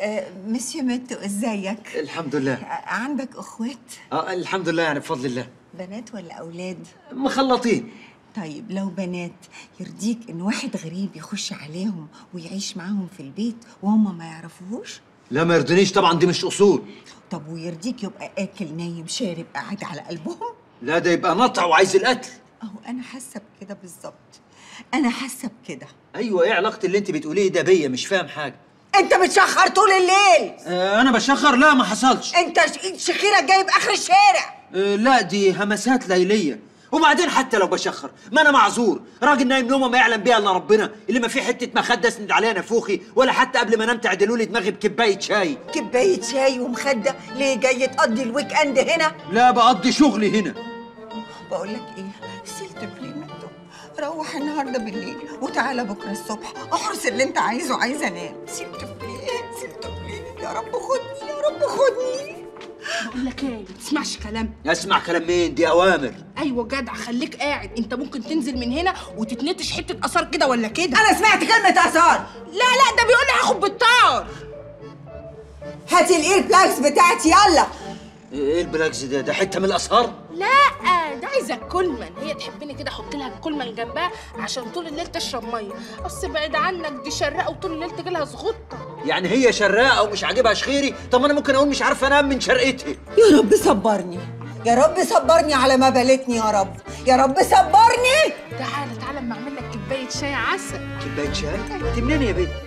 آه، مسيو متو ازيك الحمد لله آه، عندك اخوات اه الحمد لله يعني بفضل الله بنات ولا اولاد مخلطين طيب لو بنات يرضيك ان واحد غريب يخش عليهم ويعيش معاهم في البيت وهم ما يعرفوهوش لا ما يرضنيش طبعا دي مش اصول طب ويرضيك يبقى اكل نايم شارب قاعد على قلبهم لا ده يبقى نطع وعايز القتل اهو انا حاسه بكده بالظبط انا حاسه بكده ايوه ايه علاقه اللي انت بتقوليه ده بيا مش فاهم حاجه انت بتشخر طول الليل آه انا بشخر لا ما حصلش انت ش- شخيرك جايب اخر الشارع آه لا دي همسات ليليه وبعدين حتى لو بشخر ما انا معذور راجل نايم نومه ما يعلم بيها الا ربنا اللي ما في حته مخده اسند عليها نافوخي ولا حتى قبل ما انام تعدلوا لي دماغي بكبايه شاي كبايه شاي ومخده ليه جاي تقضي الويك اند هنا لا بقضي شغلي هنا بقول لك ايه سيلت بليمتو روح النهارده بالليل وتعالى بكره الصبح احرس اللي انت عايزه عايزه انام سيلت بليل سيلت بليل يا رب خدني يا رب خدني بقول لك ايه ما تسمعش كلام اسمع كلام مين دي اوامر ايوه جدع خليك قاعد انت ممكن تنزل من هنا وتتنتش حته اثار كده ولا كده انا سمعت كلمه اثار لا لا ده بيقول لي هاخد بالطار هاتي الاير بلاكس بتاعتي يلا ايه البلاكس ده ده حته من الاسهار لا ده عايزه كولمان هي تحبني كده احط لها الكولمان جنبها عشان طول الليل تشرب ميه اصل بعيد عنك دي شرقه وطول الليل تجي لها زغطه يعني هي شراقه ومش عاجبها شخيري طب ما انا ممكن اقول مش عارفه انام من شرقتها يا رب صبرني يا رب صبرني على ما بلتني يا رب يا رب صبرني تعالى تعالى اما اعمل لك كوبايه شاي عسل كوبايه شاي انت منين يا بنت